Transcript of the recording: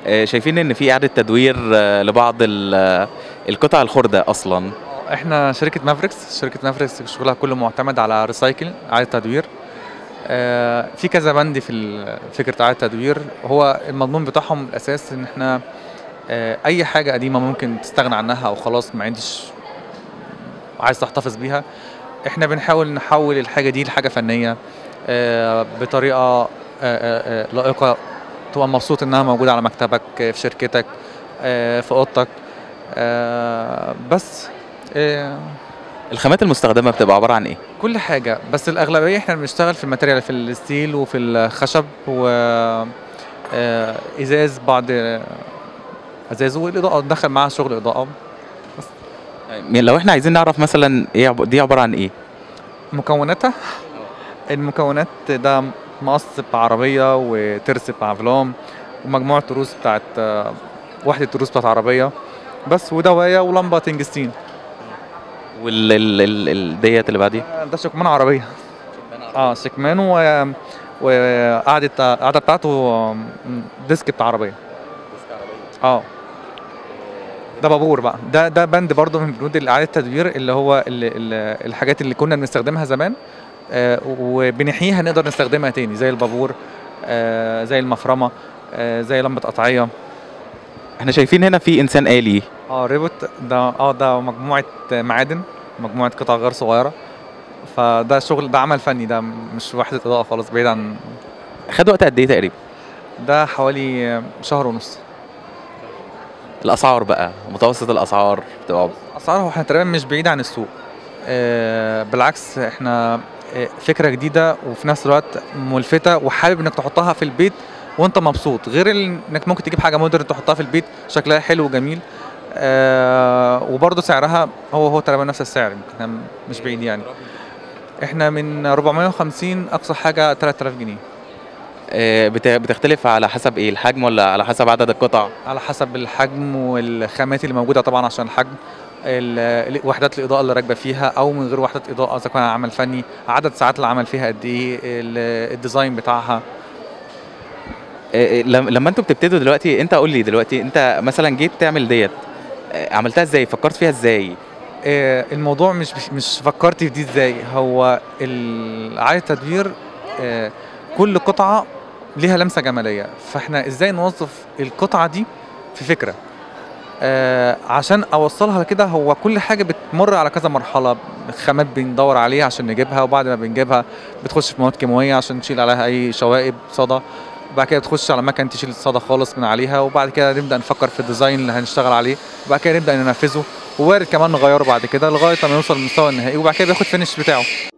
آه، شايفين ان في اعاده تدوير آه، لبعض ال- القطع الخرده اصلا احنا شركه مافريكس شركه مافريكس شغلها كله معتمد على ريسايكل اعاده تدوير آه، في كذا بند في ال- فكره اعاده تدوير هو المضمون بتاعهم الاساس ان احنا آه، اي حاجه قديمه ممكن تستغنى عنها او خلاص ما عندش عايز تحتفظ بيها احنا بنحاول نحول الحاجه دي لحاجه فنيه آه، بطريقه آه، آه، آه، لائقه تبقى مبسوط انها موجوده على مكتبك آه، في شركتك آه، في اوضتك آه، بس آه، الخامات المستخدمه بتبقى عباره عن ايه كل حاجة بس الأغلبية احنا بنشتغل في الماتيريال في الستيل وفي الخشب و آه، إزاز بعض آه، إزاز والإضاءة دخل معاها شغل إضاءة يعني لو احنا عايزين نعرف مثلا ايه عب- دي عباره عن ايه مكوناتها المكونات ده مقص بتاع عربية وترس بتاع فلام ومجموعة تروس بتاعت آه، وحدة تروس بتاعت عربية بس ودواية ولمبة تنجستين وال ال- ال- ال- ديت اللي بعديها ده شكمان عربية اه شكمان و وقعدة قعدة بتاعته ديسك بتاع عربية اه ده بابور بقى ده ده بند برضه من بنود اعاده التدوير اللي هو ال ال الحاجات اللي كنا بنستخدمها زمان آه وبنحييها نقدر نستخدمها تاني زي البابور آه زي المفرمه آه زي لمبه قطعيه احنا شايفين هنا في انسان آلي اه ريبوت ده اه ده مجموعه معادن مجموعه قطع غير صغيره فده شغل ده عمل فني ده مش وحده اضاءه خالص بعيد عن خد وقت قد ايه تقريبا ده حوالي شهر ونص الاسعار بقى متوسط الاسعار بتبقى اسعار هو احنا تقريبا مش بعيد عن السوق آه بالعكس احنا آه، فكره جديده وفي نفس الوقت ملفته وحابب انك تحطها في البيت وانت مبسوط غير ال- انك ممكن تجيب حاجه مودرن تحطها في البيت شكلها حلو وجميل آه وبرضه سعرها هو هو تقريبا نفس السعر يمكن إحنا مش بعيد يعني احنا من 450 اقصى حاجه 3000 جنيه آه، بت- بتختلف على حسب ايه الحجم ولا على حسب عدد القطع على حسب الحجم والخامات اللي موجوده طبعا عشان الحجم ال- وحدات الاضاءه اللي راكبه فيها او من غير وحدات اضاءه اذا كان عمل فني عدد ساعات العمل فيها قد ايه ال- الديزاين بتاعها آه، آه، لم- لما انتوا بتبتدوا دلوقتي انت قول لي دلوقتي انت مثلا جيت تعمل ديت آه، عملتها ازاي فكرت فيها ازاي آه، الموضوع مش مش فكرت في دي ازاي هو ال- اعاده التدوير آه، كل قطعه ليها لمسه جماليه فاحنا ازاي نوظف القطعه دي في فكره آه عشان اوصلها لكده هو كل حاجه بتمر على كذا مرحله خامات بندور عليها عشان نجيبها وبعد ما بنجيبها بتخش في مواد كيماويه عشان نشيل عليها اي شوائب صدى وبعد كده تخش على مكان تشيل الصدى خالص من عليها وبعد كده نبدا نفكر في الديزاين اللي هنشتغل عليه وبعد كده نبدا ننفذه ووارد كمان نغيره بعد كده لغايه ما نوصل للمستوى النهائي وبعد كده بياخد فينش بتاعه